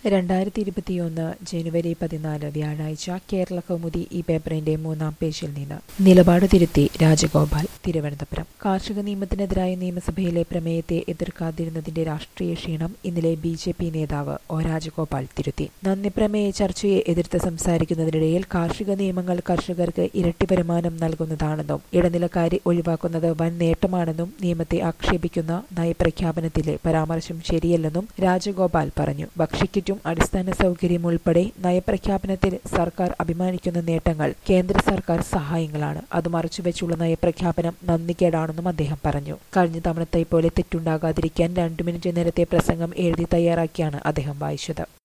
രണ്ടായിരത്തി ഇരുപത്തിയൊന്ന് ജനുവരി പതിനാല് വ്യാഴാഴ്ച കേരള കൗമുദി ഈ പേപ്പറിന്റെ മൂന്നാം പേജിൽ നിന്ന് നിലപാട് തിരുത്തി രാജഗോപാൽ തിരുവനന്തപുരം കാർഷിക നിയമത്തിനെതിരായ നിയമസഭയിലെ പ്രമേയത്തെ എതിർക്കാതിരുന്നതിന്റെ രാഷ്ട്രീയ ക്ഷീണം ഇന്നലെ ബി ജെ പി നേതാവ് ഒ രാജഗോപാൽ തിരുത്തി നന്ദി പ്രമേയ ചർച്ചയെ എതിർത്ത് സംസാരിക്കുന്നതിനിടയിൽ കാർഷിക നിയമങ്ങൾ കർഷകർക്ക് ഇരട്ടി വരുമാനം നൽകുന്നതാണെന്നും ഇടനിലക്കാരെ ഒഴിവാക്കുന്നത് വൻ നേട്ടമാണെന്നും നിയമത്തെ ആക്ഷേപിക്കുന്ന നയപ്രഖ്യാപനത്തിലെ പരാമർശം ശരിയല്ലെന്നും രാജഗോപാൽ പറഞ്ഞു ഭക്ഷ്യക്കിറ്റും അടിസ്ഥാന സൗകര്യം ഉൾപ്പെടെ നയപ്രഖ്യാപനത്തിൽ സർക്കാർ അഭിമാനിക്കുന്ന നേട്ടങ്ങൾ കേന്ദ്ര സർക്കാർ സഹായങ്ങളാണ് അത് മറച്ചുവെച്ചുള്ള നയപ്രഖ്യാപനം നന്ദികേടാണെന്നും അദ്ദേഹം പറഞ്ഞു കഴിഞ്ഞ തവണത്തെ പോലെ തെറ്റുണ്ടാകാതിരിക്കാൻ രണ്ടു മിനിറ്റ് നേരത്തെ പ്രസംഗം എഴുതി തയ്യാറാക്കിയാണ് അദ്ദേഹം വായിച്ചത്